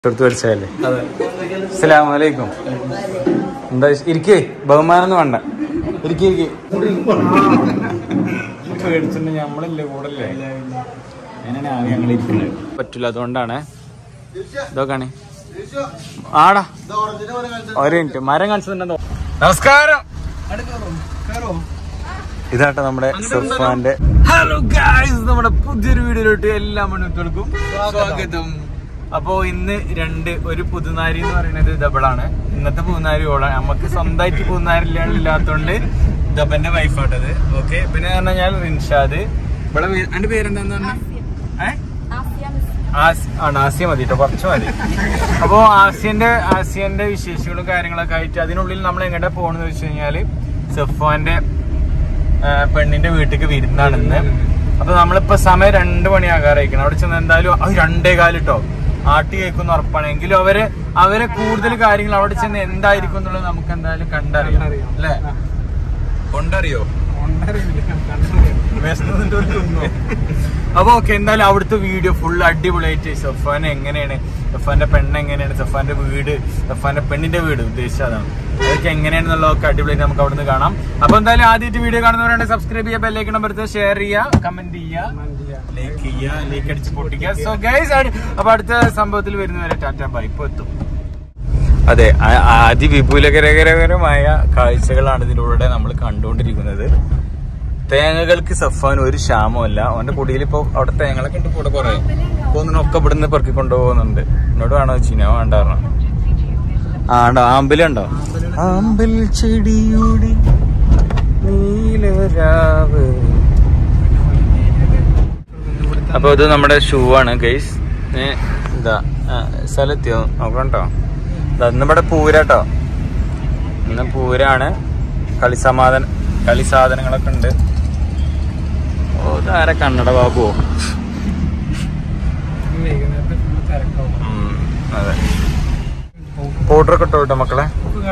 എടുത്തു വലിച്ചതല്ലേ അസ്സലാമു അലൈക്കും എന്താ ഇരിക്കേ ബഹുമാനം ഒന്നും വേണ്ട ഇരിക്കേ ഇരിക്കേ പേടിച്ചിട്ടുണ്ട് നമ്മളില്ലേ കൂടല്ലേ അങ്ങനെയാണ് ആകെ ഞങ്ങൾ ഇരിക്കുന്നത് പറ്റില്ല അതുകൊണ്ടാണ് ഇതൊക്കെയാണ് ആടാ ഒരു മിനിറ്റ് മരം കാണിച്ചിട്ടുണ്ടോ നമസ്കാരം ഇതാട്ടോ നമ്മുടെ സുഫാന്റെ ഹലോ ഗായ്സ് നമ്മുടെ പുതിയൊരു വീഡിയോയിലോട്ട് എല്ലാ മണികൾക്കും സ്വാഗതം അപ്പോ ഇന്ന് രണ്ട് ഒരു പുതുനാരി എന്ന് പറയുന്നത് ദബിളാണ് ഇന്നത്തെ പുതുനാരി ഓളാണ് നമുക്ക് സ്വന്തമായിട്ട് പുതുനാരില്ലാണ്ട് ഇല്ലാത്തോണ്ട് ദബന്റെ വൈഫാട്ടത് ഓക്കെ പിന്നെ പറഞ്ഞാൽ ഞാൻ റിൻഷാദ് ഇവിടെ എന്റെ പേരെന്താന്ന് പറഞ്ഞ ഏഹ് ആസ്- ആണ് ആസിയ മതി കേട്ടോ കുറച്ച് മതി അപ്പോ ആസിയന്റെ ആസിയന്റെ വിശേഷങ്ങളും കാര്യങ്ങളൊക്കെ ആയിട്ട് അതിനുള്ളിൽ നമ്മൾ എങ്ങോട്ടാ പോകണെന്ന് വെച്ച് കഴിഞ്ഞാല് സഫാന്റെ ആ, പെണ്ണിന്റെ വീട്ടിലേക്ക് വിരുന്നാണ് ഇന്ന് അപ്പൊ നമ്മളിപ്പോ സമയം രണ്ട് മണിയാകാറായിരിക്കണം അവിടെ ചെന്ന് എന്തായാലും അത് രണ്ടേ കാലിട്ടോ ആട്ടി കേൾക്കുന്ന ഉറപ്പാണെങ്കിലും അവര് അവരെ കൂടുതൽ കാര്യങ്ങൾ അവിടെ ചെന്ന് എന്തായിരിക്കും എന്നുള്ളത് നമുക്ക് എന്തായാലും കണ്ടറിയാം അല്ലേ കൊണ്ടറിയോ വിശന്നിട്ട് ഒരു തിന്നോ? അപ്പൊ ഓക്കെ എന്തായാലും അവിടുത്തെ വീഡിയോ ഫുൾ അടിപൊളിയായിട്ട് സഫാൻ എങ്ങനെയാണ് സഫാന്റെ പെണ്ണ് എങ്ങനെയാണ് സഫാന്റെ വീട് സഫാന്റെ പെണ്ണിന്റെ വീട് ഉദ്ദേശിച്ചത് അതാണ് അതൊക്കെ എങ്ങനെയാണെന്നുള്ളതൊക്കെ അടിപൊളിയായിട്ട് നമുക്ക് അവിടുന്ന് കാണാം അപ്പൊ എന്തായാലും ആദ്യമായിട്ട് വീഡിയോ കാണുന്നവരാണെങ്കിൽ സബ്സ്ക്രൈബ് ചെയ്യുക ബെല്ലൈക്കൺ നമ്പർ ഷെയർ ചെയ്യുക കമന്റ് ചെയ്യുക ലൈക്ക് ചെയ്യുക ലൈക്ക് അടിച്ച് പൊട്ടിക്കുക സോ ഗൈസ് അപ്പൊ അടുത്ത സംഭവത്തിൽ വരുന്നവരെ ടാറ്റ ബൈ ഇപ്പൊ എത്തും അതെ ആ- അതിവിപുലകരകരമായ കാഴ്ചകളാണ് ഇതിലൂടെ നമ്മൾ കണ്ടുകൊണ്ടിരിക്കുന്നത് തേങ്ങകൾക്ക് സഫാൻ ഒരു ക്ഷാമമല്ല അവന്റെ കുടിയിൽ ഇപ്പൊ അവിടെ തേങ്ങകളൊക്കെ ഉണ്ട് കൂടെ കുറെ ഒന്നിനൊക്കെ ഇവിടുന്ന് പെറുക്കി കൊണ്ടുപോകുന്നുണ്ട് എന്നോട് വേണോ വെച്ചിനോ വേണ്ട പറഞ്ഞു ആണ്ടോ ആമ്പലുണ്ടോ ആമ്പൽ ചെടിയുടെ നീലരാവ് അപ്പൊ ഇത് നമ്മുടെ ഷൂ ആണ് ഗൈസ് ഇതാ ആ, സ്ഥലത്തിയോ നോക്കണ്ടോ ഇതാ ഇന്ന് ഇവിടെ പൂരാട്ടോ ഇന്ന് പൂരാണ് കളിസമാധാന കളി സാധനങ്ങളൊക്കെ ഉണ്ട് ഓ ഇതാരെ കന്നഡ ബാബുവോ ഉം, അതെ പൗഡറൊക്കെ ഇട്ടോ കേട്ടോ മക്കളെ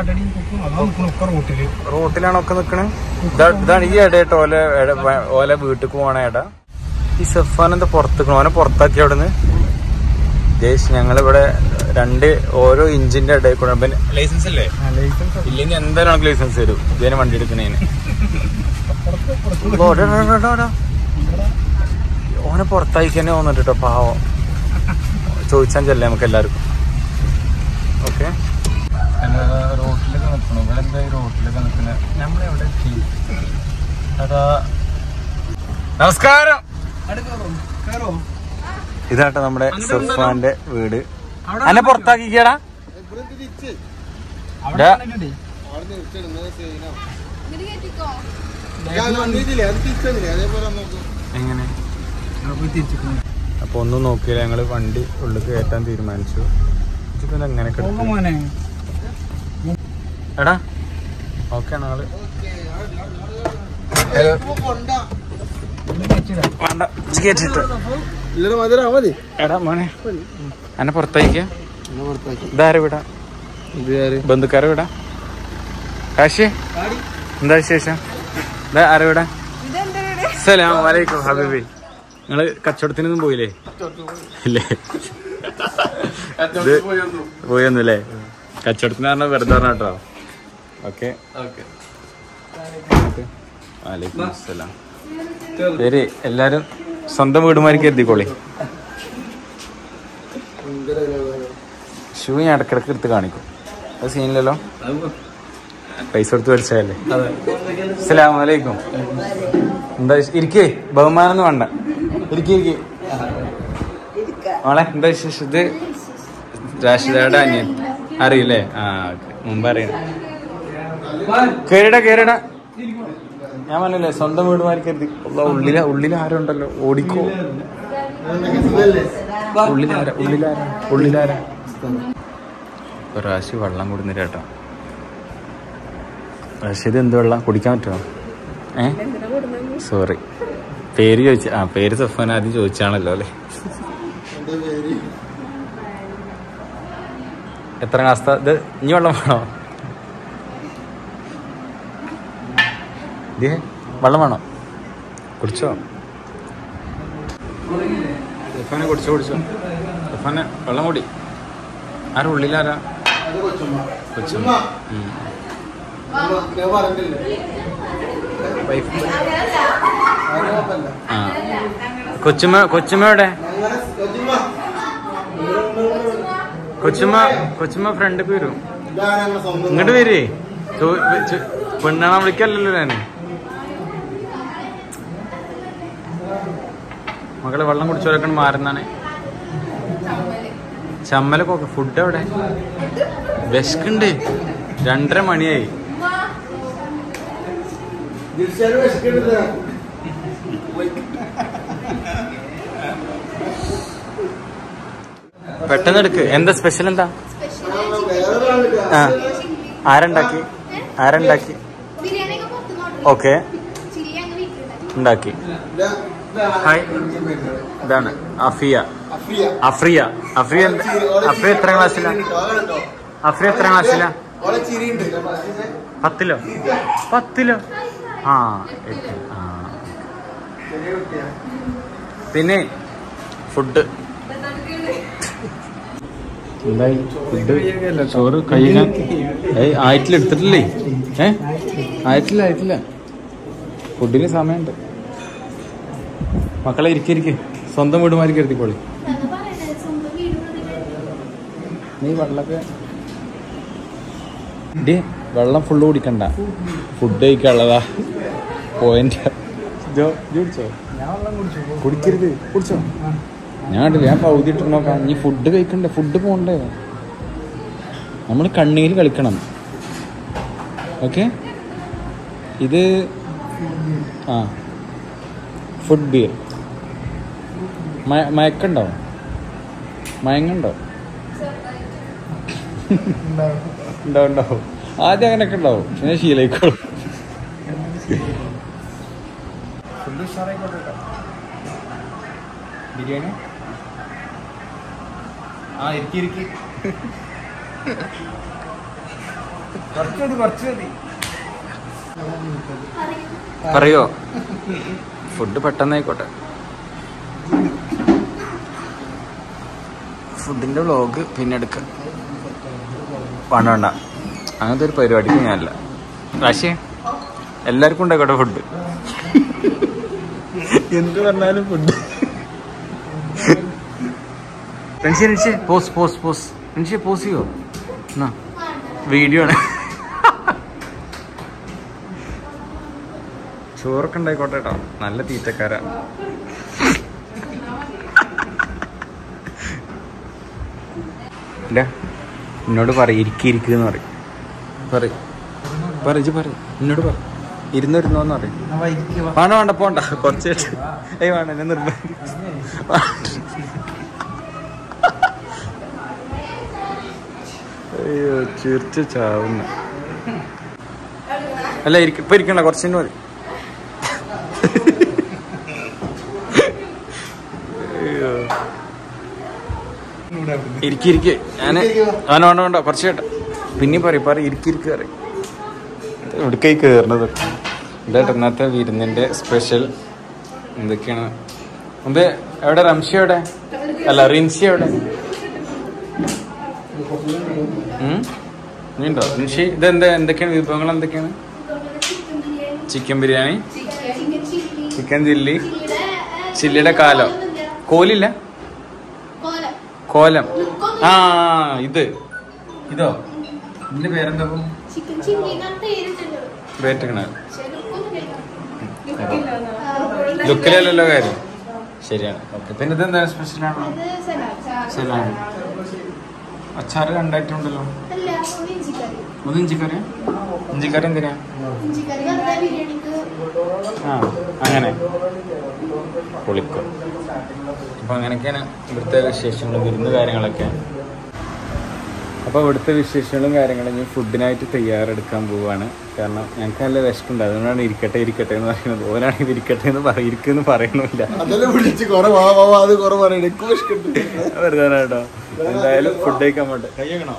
റോട്ടിലാണ് ഒക്കെ നിക്കണേ ഇതാ- ഇതാണ് ഈ ഇട കേട്ടോ ഓല ഇട- വ- ഓല വീട്ടിൽ പോണ ഇട ഈ സഫാൻ എന്താ പുറത്തേക്കണോ ഓനെ പുറത്താക്കി അവിടുന്ന് ജേഷ് ഞങ്ങളിവിടെ രണ്ട് ഓരോ ഇഞ്ചിന്റെ ഇടയിൽ കൂടെ ലൈസൻസ് അല്ലേ ഇല്ലെങ്കിൽ എന്തായാലും നമുക്ക് ലൈസൻസ് തരും ഇതിന് വണ്ടി എടുക്കണേന് ഓ, ഡാ, ഡാ, ഡാ, ഡാ, ഡാ. ഓനെ പുറത്തായിക്കന്നെ തോന്നിട്ട് കേട്ടോ പാവം ചോദിച്ചാൽ ചെല്ലേ നമുക്ക് എല്ലാവർക്കും ഓക്കെ റോട്ടിലൊക്കെ നിൽക്കണം ഇവിടെ എന്താ ഈ റോട്ടിലൊക്കെ നിൽക്കുന്നത് നമ്മളെവിടെ എത്തി അതാ നമസ്കാരം ഇതാട്ടോ നമ്മുടെ സുഫാന്റെ വീട് അന്നെ പുറത്താക്കിക്കടാ എങ്ങനെ അപ്പൊ ഒന്നും നോക്കിയില്ല ഞങ്ങള് വണ്ടി ഉള്ളിൽ കയറ്റാൻ തീരുമാനിച്ചു ഇതിപ്പോ ഇത് എങ്ങനെ കിടക്കും? എടാ ഓക്കെ ആള് വേണ്ട ഇജ്ജ് കേറ്റിട്ട് എടാ മോനെ എന്നെ പുറത്തേക്ക് ഇതാരെ വിടാ ബന്ധുക്കാരെ വിടാ കാശി എന്താ വിശേഷം ഇതാ ആരെ വിടാ സലാം വലൈക്കും ഹബീബി നിങ്ങള് കച്ചവടത്തിനൊന്നും പോയില്ലേ ഇല്ലേ ഇത് പോയൊന്നുമില്ലേ കച്ചവടത്തിന് പറഞ്ഞ വെറുതെ പറഞ്ഞ കേട്ടോ ഓക്കെ വലൈക്കും അസ്സലാം ശരി എല്ലാരും സ്വന്തം വീടുമാരിക്ക് എത്തിക്കോളി ഷൂ ഞാൻ ഇടക്കിടക്ക് എടുത്ത് കാണിക്കും അത് സീനില്ലല്ലോ പൈസ കൊടുത്ത് മേടിച്ചതല്ലേ അസ്സലാമു അലൈക്കും എന്താ വിശ- ഇരിക്കേ ബഹുമാനം ഒന്നും വേണ്ട ഇരിക്കേ ഇരിക്കേ മോളെ എന്താ വിശേഷം ഇത് രാഷിദയുടെ അനിയൻ അറിയില്ലേ ആ ഓക്കെ മുമ്പ് അറിയണം കേറിട കേറിട ഞാൻ പറഞ്ഞില്ലേ സ്വന്തം വീടുമാരി കരുതി ഉള്ള ഉള്ളില ഉള്ളിൽ ആരുണ്ടല്ലോ ഓടിക്കോ ഉള്ളിലാരാ ഉള്ളിലാരാ ഉള്ളിലാരാ ഒരു റാശി വെള്ളം കൊടുന്നില്ല കേട്ടോ റാശിത് എന്ത് വെള്ളം കുടിക്കാൻ പറ്റുമോ ഏ സോറി പേര് ചോദിച്ച ആ പേര് സഫാൻ ആദ്യം ചോദിച്ചാണല്ലോ അല്ലേ എത്ര ക്ലാസ്ത ഇത് ഇനി വെള്ളം വേണോ ഇതേ വെള്ളം വേണോ കുടിച്ചോ സഫാനെ കുടിച്ചോ കുടിച്ചോ സഫാനെ വെള്ളം കൂടി ആരാ ഉള്ളിലാരാ അത് കൊച്ചുമ്മ കൊച്ചുമ്മ. ഉം. ഞാൻ പറഞ്ഞില്ലേ വൈഫ് അത് കുഴപ്പമില്ല ആ കൊച്ചുമ്മ കൊച്ചുമ്മയുടെ അങ്ങനെ കൊച്ചുമ്മ കൊച്ചുമ്മ കൊച്ചുമ്മ ഫ്രണ്ടിക്ക് വരും ഇതാണ് ഞങ്ങളുടെ സ്വന്തം ഇങ്ങോട്ട് വരേ പെണ്ണാണ വിളിക്കല്ലല്ലോ ഞാന് മകളെ വെള്ളം കുടിച്ചവരൊക്കെ മാറുന്നാണ് ചമ്മലൊക്കെ ഫുഡ് എവിടെ വിശക്കുണ്ട് രണ്ടര മണിയായി ദിൽഷാന് വിശക്കരുത് പെട്ടെന്ന് എടുക്ക് എന്താ സ്പെഷ്യൽ എന്താ വേറൊരാളുണ്ട് ആ ആരുണ്ടാക്കി ആരുണ്ടാക്കി ബിരിയാണി ഒക്കെ പുറത്തുനിന്ന് ഓക്കെ ചില്ലി അങ്ങ് വീട്ടിലുണ്ടാക്കി ഉണ്ടാക്കി ഹായ്. ഇതാണ് അഫിയ അഫ്രിയ അഫ്രിയ അഫ്രിയ എന്ത്- അഫ്രിയ എത്ര ക്ലാസ്സിലാ അഫ്രിയ എത്ര ക്ലാസ്സിലാ ഓളെ ചിരിയുണ്ട് പത്തിലോ പത്തിലോ ആ എട്ട്. ആ ചെറിയ കുട്ടിയാ പിന്നെ ഫുഡ് എന്തായി ഫുഡ് ചോറ് കഴിയാൻ ഏയ് ആയിട്ടില്ല എടുത്തിട്ടില്ലേ ഏ ആയിട്ടില്ല ആയിട്ടില്ല ഫുഡിന് സമയമുണ്ട് മക്കളെ ഇരിക്കിരിക്ക് സ്വന്തം വീട് മാറി കരുതിക്കോളി അത് പറയണത് സ്വന്തം വീട് നീ വെള്ളമൊക്കെ ഡേ വെള്ളം ഫുള്ള് കുടിക്കണ്ട ഫുഡ് കഴിക്കാനുള്ളതാ പോയിന്റ് ജോ കുടിച്ചോ കുടിക്കരുത് കുടിച്ചോ ഞാൻ കണ്ടില്ല ഞാൻ പൗതി ഇട്ട് നോക്കാം നീ ഫുഡ് കഴിക്കണ്ടേ ഫുഡ് പോണ്ടേ നമ്മൾ കണ്ണീര് കളിക്കണം ഓക്കെ ഇത് ആ ഫുഡ് ബിയർ മയക്കുണ്ടോ മയങ്ങുണ്ടോ ഉണ്ടാവും ഉണ്ടാവും ആദ്യം അങ്ങനെയൊക്കെ ഉണ്ടാവും പിന്നെ ശീലയിക്കോളും ബിരിയാണി ആ ഇരിക്കി ഇരിക്കി കുറച്ച് മതി കുറച്ച് മതി പറയോ ഫുഡ് പെട്ടെന്നായിക്കോട്ടെ ഫുഡിന്റെ വ്ളോഗ് പിന്നെ എടുക്കാം വേണ്ട വേണ്ട അങ്ങനത്തെ ഒരു പരിപാടിക്ക് ഞാനല്ല പക്ഷേ എല്ലാവർക്കും ഉണ്ടായിക്കോട്ടെ ഫുഡ് എന്ത് പറഞ്ഞാലും ഫുഡ് പെൻഷി പെൻഷി പോസ് പോസ് പോസ് പെൻഷി പോസ് ചെയ്യോ എന്നാ വീഡിയോ ആണ് ചോറൊക്കെ ഉണ്ടായിക്കോട്ടെ കേട്ടോ നല്ല തീറ്റക്കാരാ ഇല്ല എന്നോട് പറ ഇരിക്കി ഇരിക്കുന്ന പറയും പറയും പറ ഇജ്ജ് പറ എന്നോട് പറ ഇരുന്നിരുന്നോന്ന് പറയും വേണ്ട വേണ്ട പോണ്ട കുറച്ച് ഏയ് വേണ്ട എന്നെ നിർബന്ധിച്ചു അയ്യോ ചിരിച്ച ചാവുന്ന അല്ല ഇരിക്ക ഇപ്പൊ ഇരിക്കണ്ട കുറച്ചിന് മതി അയ്യോ ഇരിക്കിരിക്കെ ഞാന് വേണ്ട വേണ്ട വേണ്ട കുറച്ച് കേട്ട പിന്നെയും പറയും പറ ഇരിക്കിരിക്ക പറയും എവിടേക്കായി കയറണത് ഇതായിട്ട് ഇന്നത്തെ വിരുന്നിന്റെ സ്പെഷ്യൽ എന്തൊക്കെയാണ് മുമ്പേ എവിടെ റംഷി എവിടെ അല്ല റിൻഷി എവിടെ ഉം? നീ ഉണ്ടോ റിൻഷി ഇതെന്താ എന്തൊക്കെയാണ് വിഭവങ്ങൾ എന്തൊക്കെയാണ് chicken biryani chicken biryani chicken chilli chicken chilli ചില്ലിയുടെ ചില്ലിയുടെ കാലോ കോലില്ല കോലം കോലം ആ ഇത് ഇതോ ഇതിന്റെ പേരെന്താ ചിക്കൻ ചില്ലി എന്നാണ് പേരിട്ടുള്ളത് പേറ്റക്കണ പക്ഷേ ലുക്കൊന്നും കഴിക്കാം ലുക്കിലല്ലല്ലോ കാര്യം ശരിയാണ് ഓക്കെ പിന്നെ ഇതെന്താ സ്പെഷ്യലാണ് അത് സലാഡ് സലാഡ് അച്ചാറ് രണ്ടായിട്ടും ഉണ്ടല്ലോ അല്ല ഒരു ഇഞ്ചിക്കറി ഒന്ന് ഇഞ്ചിക്കറി ഇഞ്ചിക്കറി എന്തിനാ ഇഞ്ചിക്കറി വെറുതെ ബിരിയാണിക്ക് ആ അങ്ങനെ പൊളിക്കും അപ്പൊ അങ്ങനെയൊക്കെയാണ് ഇവിടുത്തെ വിശേഷങ്ങളും വിരുന്ന് കാര്യങ്ങളൊക്കെ അപ്പൊ ഇവിടുത്തെ വിശേഷങ്ങളും കാര്യങ്ങളും ഇനി ഫുഡിനായിട്ട് തയ്യാറെടുക്കാൻ പോവാണ് കാരണം ഞങ്ങൾക്ക് നല്ല വിശക്കുണ്ട് അതുകൊണ്ടാണ് ഇരിക്കട്ടെ ഇരിക്കട്ടെ എന്ന് പറയുന്നത് ഓനാണെങ്കിൽ ഇരിക്കട്ടെ എന്ന് പറ ഇരിക്കുന്ന് പറയണില്ല അതെല്ലാം വിളിച്ച് കുറെ വാ വാ വാ, അത് കുറെ പറയണ എനിക്ക് വിശക്കുന്നുണ്ട് വെറുതെ കേട്ടോ എന്തായാലും ഫുഡ് കഴിക്കാൻ പോട്ടെ കഴിയണോ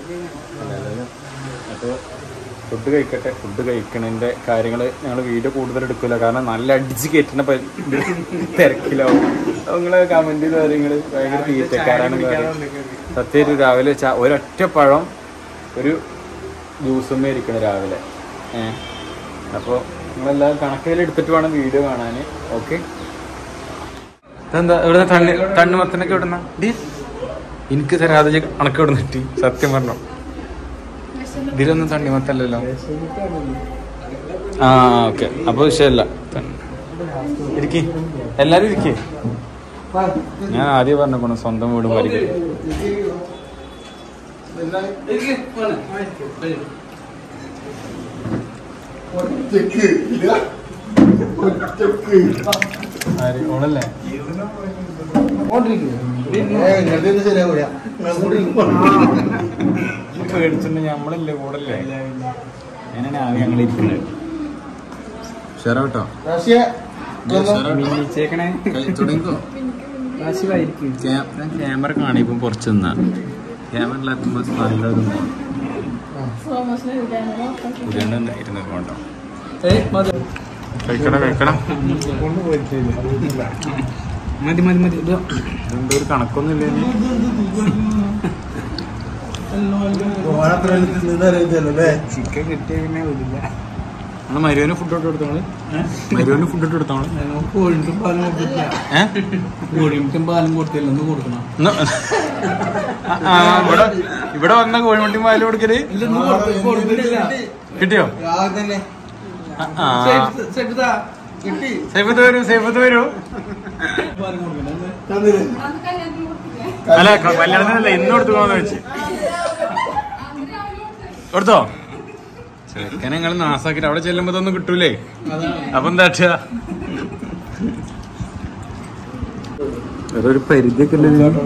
അപ്പോൾ ഫുഡ് കഴിക്കട്ടെ ഫുഡ് കഴിക്കണതിന്റെ കാര്യങ്ങൾ ഞങ്ങൾ വീഡിയോ കൂടുതൽ എടുക്കില്ല കാരണം നല്ല അടിച്ച് കയറ്റുന്ന പ- ഇത് തിരക്കിലാവും നിങ്ങള് കമന്റ് ചെയ്ത് കാര്യങ്ങള് ഭയങ്കര തീറ്റക്കാരാണ് കാര്യം. സത്യം ഒരു രാവിലെ ചാ- ഒരൊറ്റ പഴം ഒരു ജ്യൂസും ഇരിക്കണം രാവിലെ ഏ അപ്പോൾ നിങ്ങളെല്ലാം കണക്കിൽ എടുത്തിട്ട് വേണം വീഡിയോ കാണാൻ ഓക്കെ ഇതെന്താ ഇവിടെ തണ്ണി തണ്ണുമത്തനൊക്കെ ഇവിടുന്ന എനിക്ക് തരാതെ ഇജ്ജ് കണക്ക് ഇവിടെ കിട്ടി സത്യം പറഞ്ഞോ ഇതിലൊന്നും തണ്ണിമത്തല്ലല്ലോ ആ ഓക്കെ അപ്പൊ വിഷയമല്ല ഇരിക്കി എല്ലാരും ഇരിക്കേ ഞാൻ ആദ്യം പറഞ്ഞ സ്വന്തം വീട് വരിക ഒറ്റക്ക് ഇല്ല ഒറ്റക്ക് ഓളല്ലേ ഇങ്ങനത്തെ ശരിയാവൂല പേടിച്ചിട്ടുണ്ട് ഞമ്മളല്ലേ കൂടല്ലേ ഞാനാണ് ആകെ ഞങ്ങൾ ഇരിക്കുന്നത് ഷെറ കേട്ടോ റഷ്യ മിന്നിച്ചേക്കണേ തുടങ്ങിക്കോ ക്യാമറ കാണിപ്പം കുറച്ച് നിന്നാ ക്യാമറ ഇല്ലാത്തുമ്പോ നല്ലതും ഇരുന്ന് കൊണ്ടോ കഴിക്കണം കഴിക്കണം മതി മതി മതി ഇത് എന്തോ ഒരു കണക്കൊന്നുമില്ല ഓണത്ര നിന്നറിയത്തല്ലേ ചിക്കൻ കിട്ടിയ പിന്നെ വിടില്ല നമ്മള് മരുവിന് ഫുഡ് ഇട്ട് കൊടുത്തോള് മരുവിന് ഫുഡ് ഇട്ട് കൊടുത്തോള് കോഴിമുട്ടും പാലും കൊടുത്തില്ല ഏഹ് കോഴിമുട്ടും പാലും കൊടുത്തില്ല ഒന്ന് കൊടുക്കണം ഇന്ന് ആ, ആ, ഇവിടെ ഇവിടെ വന്ന കോഴിമുട്ടി പാല് കൊടുക്കല് ഇല്ല ഇന്ന് കൊടുത്തി- കൊടുത്തിട്ടില്ല കിട്ടിയോ രാവിലെ തന്നെ ആ, ആ. സെയ്ഫ്- സെയ്ഫിതാ, കിട്ടി സൈഫത്ത് വരൂ സൈഫത്ത് വരൂ പാലും കൊടുക്കണം എന്ന്. തന്നില്ലേ അല്ല ക- കല്യാണത്തിനല്ല ഇന്ന് കൊടുത്തോന്ന് വെച്ച് കൊടുത്തോ ചെറുക്കനെ നിങ്ങൾ നാസാക്കിട്ട് അവിടെ ചെല്ലുമ്പോ ഇതൊന്നും കിട്ടൂലേ അപ്പൊ എന്താ അതൊരു പരിധിയൊക്കെ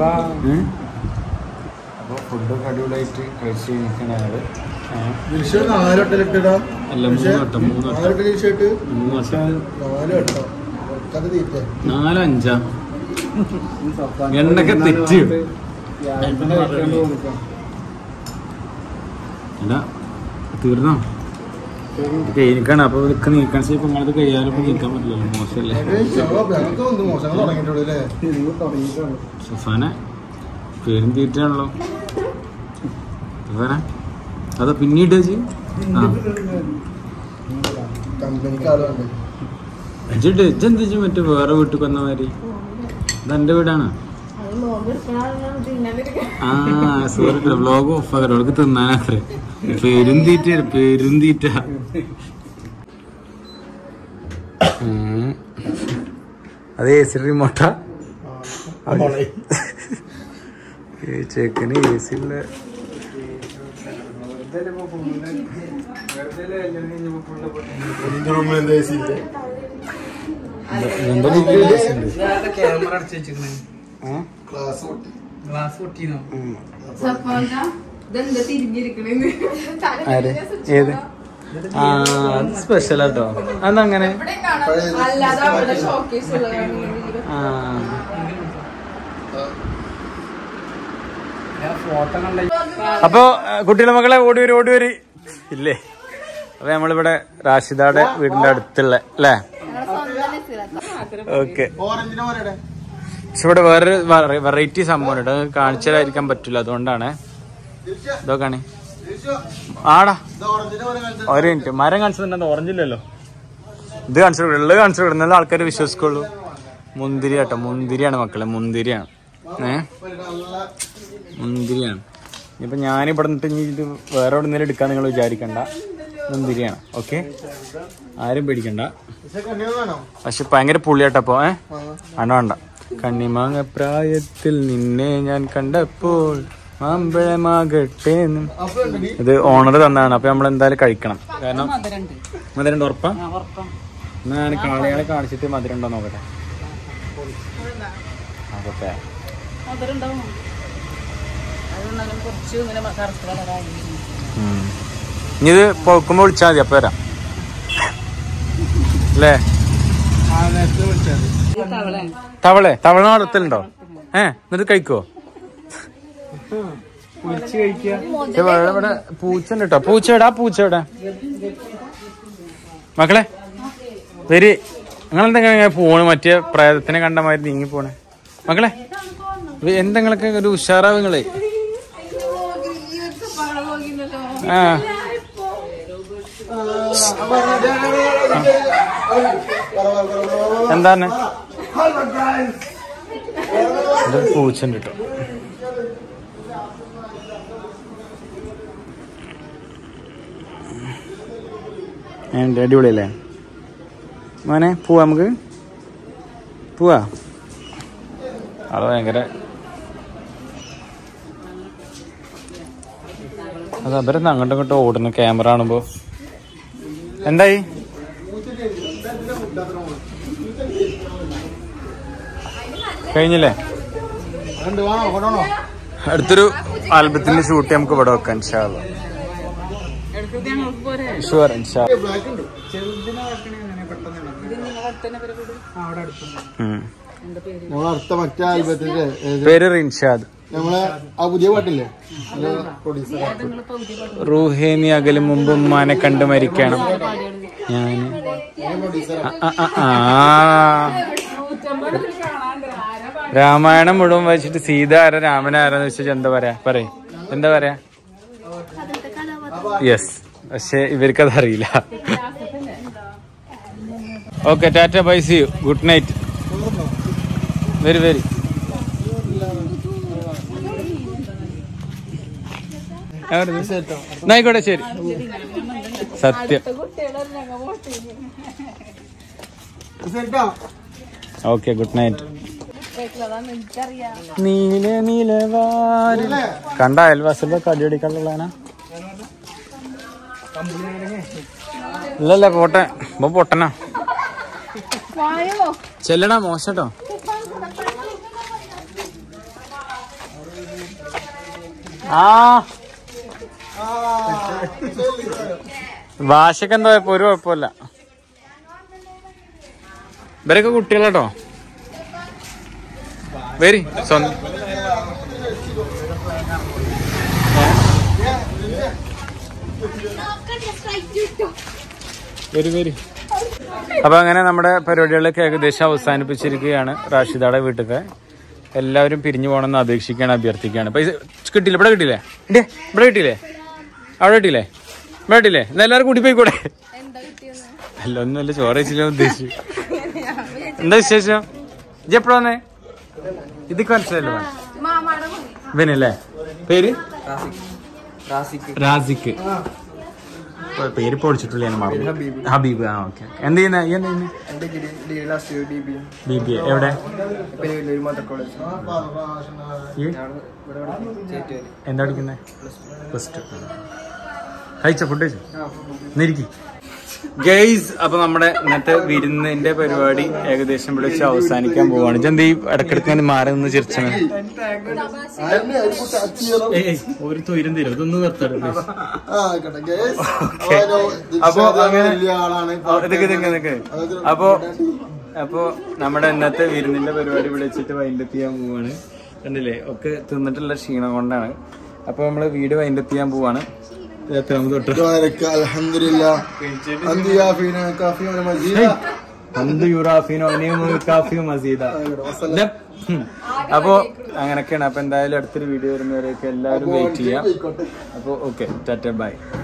അപ്പൊ ഫുഡൊക്കെ അടിപൊളിയായിട്ട് കഴിച്ച് നിൽക്കണ ആള് ദിൽഷ നാല് വട്ടം ഇട്ടിടാ അല്ല മൂന്ന് വട്ടം മൂന്ന് നാല് വട്ടം വട്ടം ദിൽഷ ഇട്ട് മൂന്ന് വട്ടം നാല് വട്ടം കഥ തീറ്റ നാലഞ്ചാ എണ്ണൊക്കെ തെറ്റി അല്ല തീർന്നോ കഴിഞ്ഞിക്കാണ് അപ്പൊ ഇതൊക്കെ നീക്കാൻ ഇപ്പൊ നിങ്ങളത് കഴിയാറിപ്പോ നീക്കാൻ പറ്റില്ലല്ലോ മോശമല്ലേ ഞങ്ങൾക്ക് ഒന്ന് മോശങ്ങൾ തുടങ്ങിയിട്ടുള്ളൂ അല്ലേ സുഫാന പേരും തീറ്റാണല്ലോ സുഫാന അതാ പിന്നീട് വെച്ച് ആ കമ്പനിക്ക് ആളുണ്ട് ഇജ്ജിട്ട് ഇജ്ജെന്ത് ചെയ്യും മറ്റേ വേറെ വീട്ടിൽ വന്ന മാതിരി ഇതെന്റെ വീടാണ് ആ സോറി വ്ലോഗ് ഓഫ് ആകട്ടെ അവൾക്ക് തിന്നാനാക്കറേ പേരും തീറ്റ പേരും തീറ്റ ഉം. അത് എ സി റിമോട്ട ചെക്കന് എ സി ഉള്ള റൂമിൽ എന്താ AC ഇല്ലേ? എന്താ ഡിഗ്രി ഇതാരുടെ ക്യാമറ അടച്ചു വെച്ചിരിക്കണേ ക്ലാസ് പൊട്ടി ഗ്ലാസ് പൊട്ടിന്നോ ഇതെന്താ തിരിഞ്ഞിരിക്കണെന്ന് ആര് ഏത് ആ അത് സ്പെഷ്യൽ ആട്ടോ അതങ്ങനെ ഇവിടെ കാണാം അല്ലാതെ അവിടെ ഷോക്കേസ് ഉള്ളതാണ് ആ ഞാൻ ഫോട്ടോ കണ്ട അപ്പോ ആ, കുട്ടികളെ മക്കളെ ഓടി വരും ഓടി വരി ഇല്ലേ അപ്പൊ നമ്മളിവിടെ റാഷിദയുടെ വീടിന്റെ അടുത്തുള്ള അല്ലേ ഓക്കെ ഓറഞ്ചിനെ പറയട്ടെ പക്ഷെ ഇവിടെ വേറൊരു വെറൈറ്റി സംഭവം ഉണ്ട് അത് കാണിച്ചാലായിരിക്കാൻ പറ്റില്ല അതുകൊണ്ടാണ് ദിൽഷ ഇതൊക്കെയാണ് ദിൽഷ ആടാ ഇത് ഓറഞ്ചിനെ പറയാൻ ഒരു മിനിറ്റ് മരം കാണിച്ചിട്ടുണ്ടെന്ന് ഓറഞ്ചില്ലല്ലോ ഇത് കാണിച്ചു ഉള്ളത് കാണിച്ചു വിടുന്നത് ആൾക്കാർ വിശ്വസിക്കുള്ളൂ മുന്തിരി കേട്ടോ മുന്തിരിയാണ് മക്കളെ മുന്തിരിയാണ് ഏ നല്ല മുന്തിരിയാണ് ഇനിയിപ്പോ ഞാനിവിടെ നിന്നിട്ട് ഇനി ഇത് വേറെ എവിടെ നിന്നെങ്കിലും എടുക്കാൻ നിങ്ങൾ വിചാരിക്കണ്ട മുന്തിരിയാണ് ഓക്കെ ആരും പേടിക്കണ്ട ദിൽഷ കണ്ണികൾ വേണോ പക്ഷെ ഭയങ്കര പുള്ളിയാട്ടപ്പോ ഏ വേണ്ട വേണ്ട കണ്ണിമാങ്ങ പ്രായത്തിൽ നിന്നെ ഞാൻ കണ്ടപ്പോൾ മാമ്പഴമാകട്ടെ എന്നും അപ്പൊ ഉണ്ടെടി ഇത് ഓണർ തന്നതാണ് അപ്പൊ നമ്മൾ എന്തായാലും കഴിക്കണം കാരണം മധുരണ്ട് ഉറപ്പാ എന്നാ ഞാൻ കാളയാളെ കാണിച്ചിട്ട് മധുരം ഉണ്ടോ നോക്കട്ടെ നോക്കട്ടെ ഉം. ഇനി ഇത് പൊക്കുമ്പോ വിളിച്ചാൽ മതി അപ്പൊ വരാം അല്ലേ തവളെ തവള നടത്തലുണ്ടോ ഏ എന്നിട്ട് കഴിക്കോ ഇത് ഇവിടെ- ഇവിടെ പൂച്ച ഉണ്ട് കേട്ടോ പൂച്ച എവിടെ ആ പൂച്ച എവിടെ മക്കളെ വരി നിങ്ങളെന്തെങ്കിലും ഇങ്ങനെ പോണ് മറ്റേ പ്രേതത്തിനെ കണ്ട മാതിരി നീങ്ങി പോണേ മക്കളെ ഇത് എന്തെങ്കിലൊക്കെ ഒരു ഉഷാറാവ് നിങ്ങളെ അവിടെ പോകില്ലല്ലോ ആ എന്താണ് ഇത് പൂച്ചുണ്ട് കേട്ടോ ഏണ്ട് അടിപൊളിയല്ലേ മോനെ പോവാ നമുക്ക് പോവാ അത് ഭയങ്കര അത് അവരൊന്ന് അങ്ങോട്ടും ഇങ്ങോട്ടും ഓടുന്നു ക്യാമറ കാണുമ്പോ എന്തായി കഴിഞ്ഞില്ലേ രണ്ട് വേണോ കൊണ്ടോണോ അടുത്തൊരു ആൽബത്തിന്റെ ഷൂട്ട് നമുക്ക് ഇവിടെ വെക്കാം ഇൻഷാല്ല എടുത്തിട്ട് ഞങ്ങൾക്ക് പോരെ ഷുവർ ഇൻഷാ ബ്ലാക്ക് ഉണ്ട് ചെറുതിനെ വെക്കണേ അങ്ങനെ പെട്ടെന്ന് ഇടാം. ഇത് നിങ്ങളുടെ അടുത്തന്നെ പേര് കൂടി ആ അവിടെ അടുത്തുണ്ട് ഉം. എന്റെ പേര് നമ്മളെ അടുത്ത മറ്റേ ആൽബത്തിന്റെ ഏത്? പേര് റിൻഷാദ് നമ്മളെ ആ പുതിയ പാട്ടില്ലേ പ്രൊഡ്യൂസർ നിങ്ങൾ പകുതി പാട്ട് റൂഹേനി അകലും മുമ്പ് ഉമ്മാനെ കണ്ടു മരിക്കണം ഞാന് പ്രൊഡ്യൂസർ ആ, ആ, ആ, ആ. രാമായണം മുഴുവൻ വായിച്ചിട്ട് സീത ആരാ രാമൻ ആരാന്ന് വെച്ചാൽ എന്താ പറയാ പറയ് എന്താ പറയാ അതിലത്തെ കഥാപാത്രം യെസ് പക്ഷെ ഇവർക്കത് അറിയില്ല okay tata bye see you good night very very ആയിക്കോട്ടെ ശരി സത്യം സെറ്റാ ഓക്കെ ഗുഡ് നൈറ്റ് നീല നീലവാരി കണ്ട അയൽവാസിയുടെ കടിയടിക്കാനുള്ളതാ ഇല്ലല്ല പോട്ടെ ഇപ്പൊ പൊട്ടനാ ചെല്ലടാ മോശട്ടോ ആ ഭാഷക്ക് എന്താ ഇപ്പൊ ഒരു കുഴപ്പമില്ല ഇവരൊക്കെ കുട്ടികളാട്ടോ വരി സ്വന്തം വരി വരി അപ്പൊ അങ്ങനെ നമ്മുടെ പരിപാടികളൊക്കെ ഏകദേശം അവസാനിപ്പിച്ചിരിക്കുകയാണ് റാഷിദയുടെ വീട്ടിലത്തെ എല്ലാവരും പിരിഞ്ഞു പോകണമെന്ന് അപേക്ഷിക്കുകയാണ് അഭ്യർത്ഥിക്കുകയാണ് പൈസ കിട്ടിയില്ല ഇവിടെ കിട്ടിയില്ലേ ഇണ്ടേ ഇവിടെ കിട്ടിയില്ലേ അവിടെ കിട്ടിയില്ലേ ഇവിടെ കിട്ടിയില്ലേ എന്നാ എല്ലാവരും കൂടി പോയിക്കൂടെ അല്ല ഒന്നുമല്ല ചോറ് വെച്ചില്ല ഉദ്ദേശിച്ചു എന്താ വിശേഷം ഇജ്ജ് എപ്പോഴാ വന്നേ ഇതൊക്കെ മനസ്സിലല്ലോ മാമാടെ മതി ഇവനല്ലേ പേര് റാസിക്ക് റാസിക്ക് ഇപ്പൊ പേര് പൊടിച്ചിട്ടുള്ള ഞാൻ മറന്നു ഹബീബ് ആ ഓക്കെ എന്ത് ചെയ്യുന്ന ഈ എന്താ ചെയ്യുന്നത് എന്റെ degree last year D B B B A എവിടെ പിന്നെ വലിയൊരു മദർ കോളേജ് ഈ ഇവിടെ ചേറ്റുവരി എന്താ പഠിക്കുന്നത് പ്ലസ് ടു കഴിച്ച ഫുഡ് കഴിച്ചോ എന്നിരിക്കും ഗൈസ് അപ്പൊ നമ്മുടെ ഇന്നത്തെ വിരുന്നിന്റെ പരിപാടി ഏകദേശം വിളിച്ച് അവസാനിക്കാൻ പോവാണ് ഇതെന്ത് ഈ ഇടക്കിടക്ക് ഇങ്ങനെ മാറി നിന്ന് ചിരിച്ചത് ഒരു തൊയിരം തരും ഇതൊന്നും നിർത്തണം please. ആ ആയിക്കോട്ടെ ഗേസ് അപ്പൊ അങ്ങനെ വലിയ ആളാണ് ആ, ഇതൊക്കെ ഇതൊക്കെ ഇതൊക്കെ അപ്പൊ അപ്പൊ നമ്മുടെ ഇന്നത്തെ വിരുന്നിന്റെ പരിപാടി വിളിച്ചിട്ട് വൈൻഡപ്പ് ചെയ്യാൻ പോവാണ് കണ്ടില്ലേ ഒക്കെ തിന്നിട്ടുള്ള ക്ഷീണം കൊണ്ടാണ് അപ്പൊ നമ്മള് വീട് വൈൻഡപ്പ് ചെയ്യാൻ പോവാണ് എത്രാമത് തൊട്ട് ദ്വാരക്ക അൽഹംദുലില്ല അന്ത് യാഫീന കാഫിയോന മജീദ എന്ത് യുറാഫിനോ കാഫിയോ മസീദ ദം. ഹും. അപ്പൊ അങ്ങനൊക്കെയാണ് അപ്പൊ എന്തായാലും അടുത്തൊരു വീഡിയോ വരുന്നവരെയൊക്കെ എല്ലാവരും വെയിറ്റ് ചെയ്യാം അപ്പൊ ഓക്കെ ടാറ്റ ബൈ